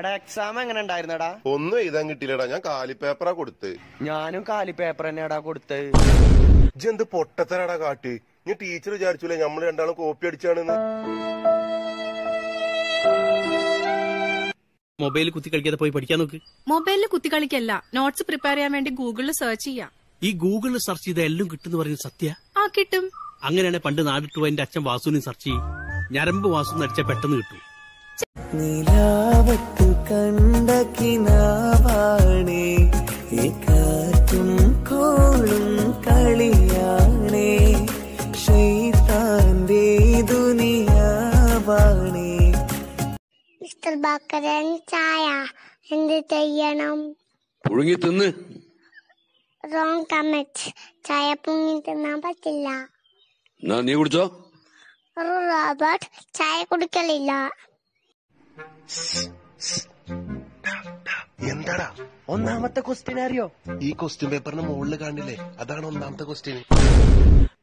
എടാ എക്സാം എങ്ങനെ ഉണ്ടായിരുന്നടാ ഒന്നും എഴുതാൻ കിട്ടിയില്ലടാ ഞാൻ കാലിപ്പേപ്പറാ കൊടുത്ത് ഞാനും കാലി പേപ്പർ തന്നെയാടാ കൊടുത്തത് ഇജ്ജ് എന്ത് പൊട്ടത്തരാടാ കാട്ട് ഞാൻ ടീച്ചർ വിചാരിച്ചില്ലേ നമ്മൾ രണ്ടാളും കോപ്പി അടിച്ചാണെന്ന് മൊബൈലിൽ കുത്തി കളിക്കാതെ പോയി പഠിക്കാൻ നോക്ക് മൊബൈലിൽ കുത്തിക്കളിക്കല്ല നോട്ട്സ് പ്രിപ്പയർ ചെയ്യാൻ വേണ്ടി ഗൂഗിളിൽ സെർച്ച് ചെയ്യാം ഈ ഗൂഗിളിൽ സെർച്ച് ചെയ്ത എല്ലാം കിട്ടുന്ന പറയുന്നത് സത്യ ആ കിട്ടും അങ്ങനെയാണ് പണ്ട് നാടിട്ട് പോയി എന്റെ അച്ഛൻ വാസുവിനെ സെർച്ച് ചെയ്യും ഞരമ്പ് വാസു അടിച്ചാൽ പെട്ടെന്ന് കിട്ടും നിലാവത്തു കണ്ട കിനാവാണേ ഈ കാറ്റും കോളും കളിയാണേ ഷെയ്ത്താന്റെ ദുനിയാവാണേ മിസ്റ്റർ ബക്കരൻ ചായ എന്ത് ചെയ്യണം പുഴുങ്ങി തിന്ന് റോങ് കമന്റ് ചായ പൊങ്ങി തിന്നാൻ പറ്റില്ല എന്നാ നീ കുടിച്ചോ ഒരു റോബർട്ട് ചായ കുടിക്കലില്ല എന്താടാ ഒന്നാമത്തെ ക്വസ്റ്റ്യൻ അറിയോ ഈ ക്വസ്റ്റ്യൻ പേപ്പറിന് മുകളിൽ കാണില്ലേ അതാണ് ഒന്നാമത്തെ ക്വസ്റ്റ്യൻ